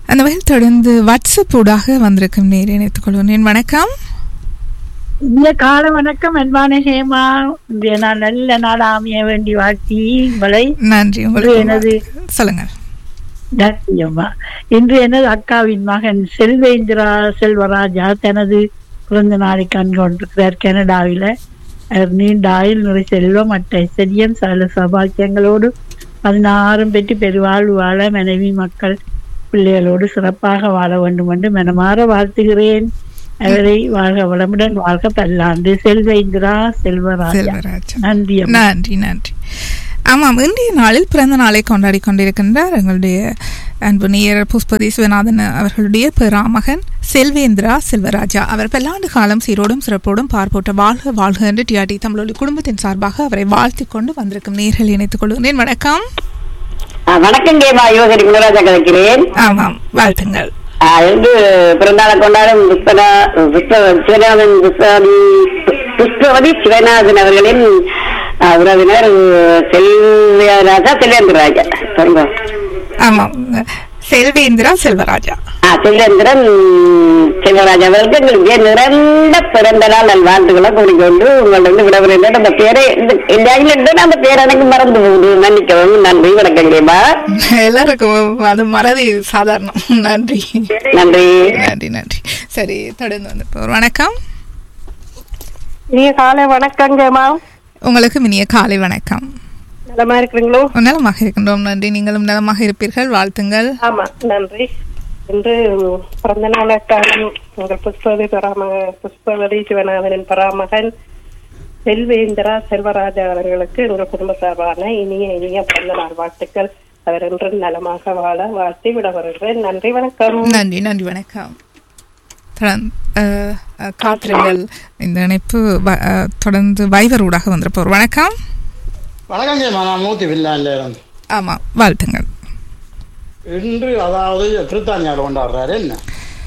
அந்த வகையில் தொடர்ந்து வாட்ஸ்அப் ஊடாக வந்திருக்கும் நேர் இணைத்துக் கொள்கிறேன் வணக்கம் இந்த கால வணக்கம் அன்பான ஹேமா இன்றைய நாள் நல்ல நாள் அமைய வேண்டி வாழ்த்தி உங்களை நன்றி இன்று உங்களுக்கு எனது சொல்லுங்க நன்றி அம்மா இன்று எனது அக்காவின் மகன் செல்வேந்திரா செல்வராஜா தனது பிறந்த நாளை கண்கொண்டிருக்கிறார் கனடாவில் அவர் நீண்ட ஆயுள் நிறை செல்வம் மற்ற ஐஸ்வர்யம் சகல சபாக்கியங்களோடு பதினாறும் பெற்று பெருவாழ்வு வாழ மனைவி மக்கள் பிள்ளைகளோடு சிறப்பாக வாழ வேண்டும் என்று மனமாற வாழ்த்துகிறேன் அவரை வாழ்க வளமுடன் வாழ்க பல்லாண்டு செல்வேந்திரா செல்வராஜா செல்வராஜன் நன்றி அம்மா. நன்றி நன்றி ஆமாம் இன்றைய நாளில் பிறந்த நாளை கொண்டாடி கொண்டிருக்கின்றார் எங்களுடைய அன்பு நேயர் புஷ்பதி சிவநாதன் அவர்களுடைய பெறாமகன் செல்வேந்திரா செல்வராஜா அவர் பல்லாண்டு காலம் சீரோடும் சிறப்போடும் பார்ப்போட்ட வாழ்க வாழ்க என்று டிஆர்டி தமிழொலி குடும்பத்தின் சார்பாக அவரை வாழ்த்திக் கொண்டு வந்திருக்கும் நேர்கள் இணைத்துக் கொள்கிறேன் வணக்கம் ஆ, வணக்கம் கேமா யுவகரி குணராஜா கதைக்கிறேன் ஆமாம் வாழ்த்துங்கள் ஆ, இன்று பிறந்தாளை கொண்டாடும் புஷ்பனா புஷ்ப சிவநாதன் புஷ்பவதி புஷ்பவதி சிவநாதன் அவர்களின் ஆ, உறவினர் செல்வராஜா செல்வேந்திரராஜா சொல்லுங்க ஆமாம் செல்வேந்திரா செல்வராஜா ஆ, செல்வேந்திரன் செல்வராஜா அவர்களுக்கு எங்களுடைய நிரந்த பிறந்த நாள் நல்வாழ்த்துக்களை கூறிக்கொண்டு உங்களிடம் விடவிருந்தேன் அந்த பேரை எல்லாரும் இருந்து அந்த பேர் எனக்கு மறந்து போகுது மன்னிக்கவும் நன்றி வணக்கம் கேமா எல்லாருக்கும் அது மறதி சாதாரணம் நன்றி நன்றி நன்றி நன்றி சரி தொடர்ந்து வந்து வணக்கம் நீங்க காலை வணக்கங்கம்மா உங்களுக்கு இனிய காலை வணக்கம் நலமா இருக்கிறீங்களோ நலமாக இருக்கின்றோம் நன்றி நீங்களும் நலமாக இருப்பீர்கள் வாழ்த்துங்கள் ஆமா நன்றி இன்று பிறந்த நாளுக்கான உங்கள் புஷ்பவதி பராமக புஷ்பவதி சிவநாதனின் பராமகன் செல்வேந்திரா செல்வராஜா அவர்களுக்கு எங்கள் குடும்ப சார்பான இனிய இனிய பிறந்த நாள் வாழ்த்துக்கள் அவர் என்றும் நலமாக வாழ வாழ்த்தி விட வருகிறேன் நன்றி வணக்கம் நன்றி நன்றி வணக்கம் தொடர்ந்து, அஹ், அஹ், காத்திருங்கள் இந்த இணைப்பு வ- அஹ், தொடர்ந்து வைவர் ஊடாக வந்திருப்போர் வணக்கம் வணக்கம் ஜெயமா நான் மூர்த்தி வில்லான்ல இருந்து ஆமாம் வாழ்த்துங்கள் இன்று அதாவது பிரித்தானியாவில் கொண்டாடுறாரு என்ன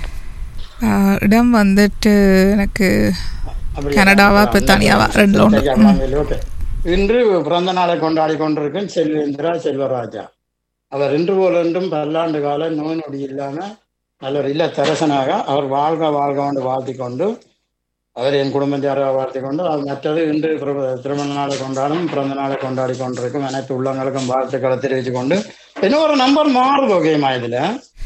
அஹ், இடம் வந்துட்டு எனக்கு அப்படியா? கனடாவா, இல்ல, பிரித்தானியாவா? இல்ல, ரெண்டுல ஒண்ணு. ஓகே, அப்ப ஓகே. இன்று பிறந்த நாளை கொண்டாடி கொண்டிருக்கும் செல்வேந்திரா செல்வராஜா அவர் இன்று போல இன்றும் பல்லாண்டு கால நோய் நொடி இல்லாம நல்ல ஒரு இல்ல தரசனாக அவர் வாழ்க வாழ்க என்று வாழ்த்தி கொண்டு அவர் என் குடும்பத்தாராக வாழ்த்தி கொண்டு அது மற்றது இன்று பிற- திருமண நாளை கொண்டாடும் பிறந்த நாளை கொண்டாடி கொண்டிருக்கும் அனைத்து உள்ளங்களுக்கும் வாழ்த்துக்களை தெரிவித்துக் கொண்டு இன்னொரு நம்பர் மாறுது ஓகேமா இதுல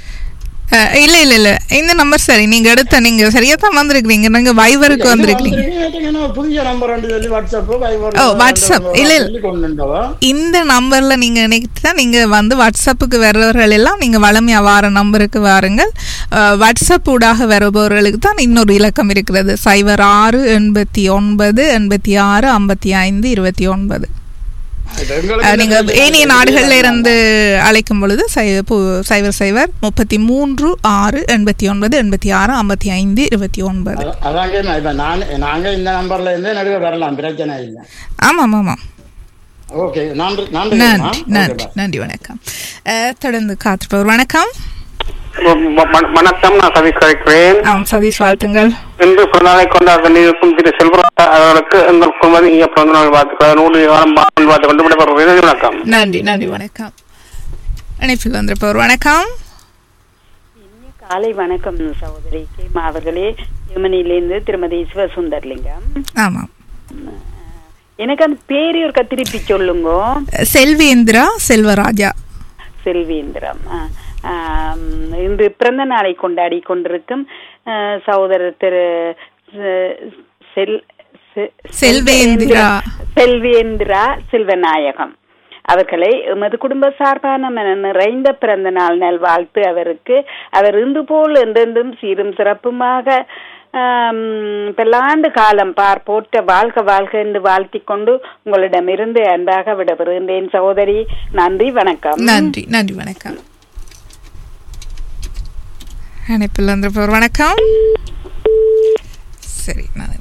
அஹ், இல்ல இல்ல இல்ல இந்த நம்பர் சரி நீங்க எடுத்த நீங்க சரியா தான் வந்திருக்கிறீங்க நீங்க வைவருக்கு வந்திருக்கிறீங்க வந்திருக்கீங்க புதிய நம்பர் ரெண்டு சொல்லி வாட்ஸ்அப் வைபர் ஓ, வாட்ஸ்அப். இல்ல, இல்ல. சொல்லி கொண்டு வந்தவா? இந்த நம்பர்ல நீங்க இணைத்து தான் நீங்க வந்து வாட்ஸ்அப்புக்கு வர்றவர்கள் எல்லாம் நீங்க வளமையா வார நம்பருக்கு வாருங்கள் அஹ், வாட்ஸ்அப் ஊடாக வருபவர்களுக்கு தான் இன்னொரு இலக்கம் இருக்கிறது சைபர் ஆறு எண்பத்தி ஒன்பது எண்பத்தி ஆறு ஐம்பத்தி ஐந்து இருபத்தி ஒன்பது இது எங்களுக்கு அஹ், நீங்க இந்த ஏனைய நாடுகள்ல இருந்து அழைக்கும் பொழுது சை- பு- சைபர் சைபர் முப்பத்தி மூன்று ஆறு எண்பத்தி ஒன்பது எண்பத்தி ஆறு ஐம்பத்தி ஐந்து இருபத்தி ஒன்பது அதான் அதாங்க நான் இப்ப நான் நாங்க இந்த நம்பர்ல இருந்து நடுவே வரலாம் பிரச்சனை இல்ல ஆமாம் ஆமாம் ஓகே நன்றி நன்றி நன்றி அம்மா. நன்றி ஓகே, bye. நன்றி வணக்கம் அஹ், தொடர்ந்து காத்திருப்பவர் வணக்கம் வ- வ- வணக்கம் நான் சதீஷ் கழிக்கிறேன் ஆம் சதீஷ் வாழ்த்துங்கள் இன்று பிறந்தநாளை கொண்டாட இருக்கும் திரு செல்வராஜ் அவர்களுக்கு எங்கள் குடும்பம் இங்கே பிறந்த நாள் வாழ்த்துக்கள் நூறு காலம் வாழ்த்து வாழ்த்து கொண்டு விடைபெறுகிறேன் வணக்கம் நன்றி நன்றி வணக்கம் இணைப்பில் வந்திருப்பவர் வணக்கம் காலை வணக்கம் சகோதரி கேமா அவர்களே யமனிலிருந்து திருமதி சிவசுந்தர்லிங்கம் ஆமாம் எனக்கு அந்த பேரு ஒரு திருப்பி சொல்லுங்க செல்வேந்திரா செல்வராஜா செல்வேந்திரம் ஆ, ஆம், இன்று பிறந்த நாளை கொண்டாடி கொண்டிருக்கும் ஆ, சகோதரர் திரு செ- செல் செ- செல்வேந்திரா. செல்வேந்திரா செல்வநாயகம் அவர்களை எமது குடும்ப சார்பான மன நிறைந்த பிறந்த நாள் நல்வாழ்த்து அவருக்கு அவர் இன்று போல் என்றென்றும் சீரும் சிறப்புமாக ஆம், பல்லாண்டு காலம் பார் போற்ற வாழ்க வாழ்க என்று வாழ்த்திக் கொண்டு உங்களிடமிருந்து அன்பாக விடப்பெறுகின்றேன் சகோதரி நன்றி வணக்கம் நன்றி நன்றி வணக்கம் இணைப்பில் வந்திருப்பவர் வணக்கம் சரி நான்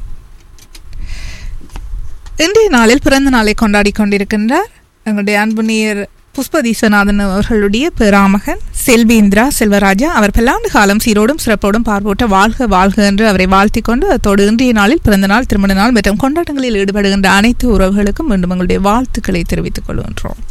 இன்றைய நாளில் பிறந்த நாளை கொண்டாடி கொண்டிருக்கின்றார் எங்களுடைய அன்பு நேயர் புஷ்பதீஸ்வநாதன் அவர்களுடைய பெறாமகன் செல்வேந்திரா செல்வராஜா அவர் பல்லாண்டு காலம் சீரோடும் சிறப்போடும் பார்வோட்ட வாழ்க வாழ்க என்று அவரை வாழ்த்திக் கொண்டு அத்தோடு இன்றைய நாளில் பிறந்த நாள் திருமண நாள் மற்றும் கொண்டாட்டங்களில் ஈடுபடுகின்ற அனைத்து உறவுகளுக்கும் மீண்டும் எங்களுடைய வாழ்த்துக்களை தெரிவித்துக் கொள்கின்றோம்